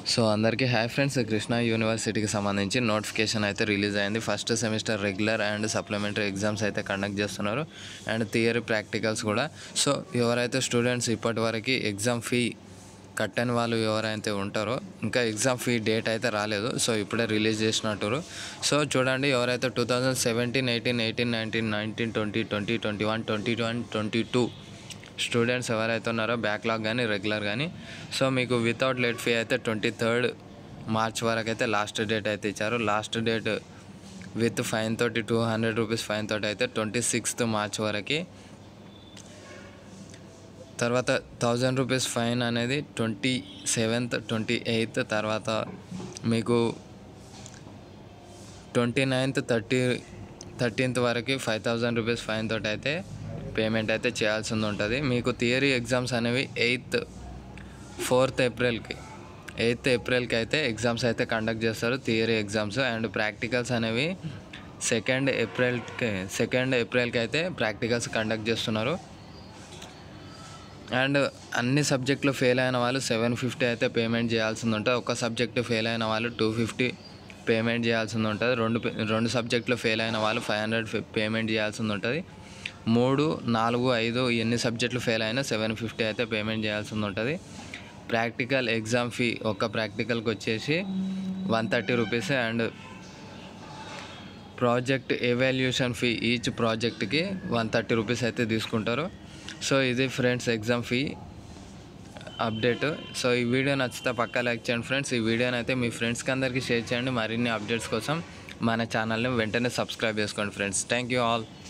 so అందరికీ hi friends Krishna యూనివర్సిటీకి సంబంధించి నోటిఫికేషన్ అయితే రిలీజ్ అయింది first semester regular and supplementary exams అయితే కండక్ట్ చేస్తున్నారు అండ్ థియరీ ప్రాక్టికల్స్ కూడా సో ఎవరైతే స్టూడెంట్స్ ఇప్పటి వరకు ఎగ్జామ్ ఫీ కట్టని వాళ్ళు ఎవరైతే ఉంటారో ఇంకా ఎగ్జామ్ ఫీ డేట్ అయితే రాలేదు సో ఇప్పుడే రిలీజ్ చేసినట్టు సో చూడండి ఎవరైతే two thousand seventeen eighteen eighteen nineteen nineteen twenty twenty twenty one twenty one twenty two students ఎవరైతే ఉన్నారో బ్యాక్లాగ్ కానీ రెగ్యులర్ కానీ సో మీకు వితౌట్ లేట్ ఫీ అయితే ట్వంటీ థర్డ్ మార్చ్ వరకు అయితే లాస్ట్ డేట్ అయితే ఇచ్చారు లాస్ట్ డేట్ విత్ ఫైన్ తోటి టూ హండ్రెడ్ రూపీస్ ఫైన్ తోటి అయితే ట్వంటీ సిక్స్త్ మార్చ్ వరకు తర్వాత థౌజండ్ రూపీస్ ఫైన్ అనేది ట్వంటీ సెవెంత్ ట్వంటీ ఎయిత్ తర్వాత మీకు ట్వంటీ నైన్త్ థర్టీ థర్టీన్త్ వరకు ఫైవ్ థౌజండ్ రూపీస్ ఫైన్ తోటి అయితే పేమెంట్ అయితే చేయాల్సి ఉంటుంది మీకు థియరీ ఎగ్జామ్స్ అనేవి ఎయిత్ ఫోర్త్ ఏప్రిల్కి ఎయిత్ ఏప్రిల్కి అయితే ఎగ్జామ్స్ అయితే కండక్ట్ చేస్తారు థియరీ ఎగ్జామ్స్ అండ్ ప్రాక్టికల్స్ అనేవి సెకండ్ ఏప్రిల్కి సెకండ్ ఏప్రిల్కి అయితే ప్రాక్టికల్స్ కండక్ట్ చేస్తున్నారు అండ్ అన్ని సబ్జెక్టులు ఫెయిల్ అయిన వాళ్ళు సెవెన్ ఫిఫ్టీ అయితే పేమెంట్ చేయాల్సింది ఉంటుంది ఒక సబ్జెక్టు ఫెయిల్ అయిన వాళ్ళు టూ ఫిఫ్టీ పేమెంట్ చేయాల్సింది ఉంటుంది రెండు పే- రెండు సబ్జెక్టులు ఫెయిల్ అయిన వాళ్ళు ఫైవ్ హండ్రెడ్ పేమెంట్ చేయాల్సింది ఉంటుంది మూడు నాలుగు ఐదు ఎన్ని సబ్జెక్టులు ఫెయిల్ అయినా సెవెన్ ఫిఫ్టీ అయితే పేమెంట్ చేయాల్సింది ఉంటుంది ప్రాక్టికల్ ఎగ్జామ్ ఫీ ఒక్క ప్రాక్టికల్కి వచ్చేసి one thirty rupees and project evaluation fee each ప్రాజెక్ట్కి వన్ థర్టీ రూపీస్ అయితే తీసుకుంటారు సో ఇది friends exam fee update so ఈ వీడియో నచ్చితే పక్కా లైక్ చేయండి ఫ్రెండ్స్ ఈ వీడియోని అయితే మీ ఫ్రెండ్స్కి అందరికీ షేర్ చేయండి మరిన్ని అప్డేట్స్ కోసం మన ఛానల్ని వెంటనే సబ్స్క్రైబ్ చేసుకోండి ఫ్రెండ్స్ థ్యాంక్ యూ ఆల్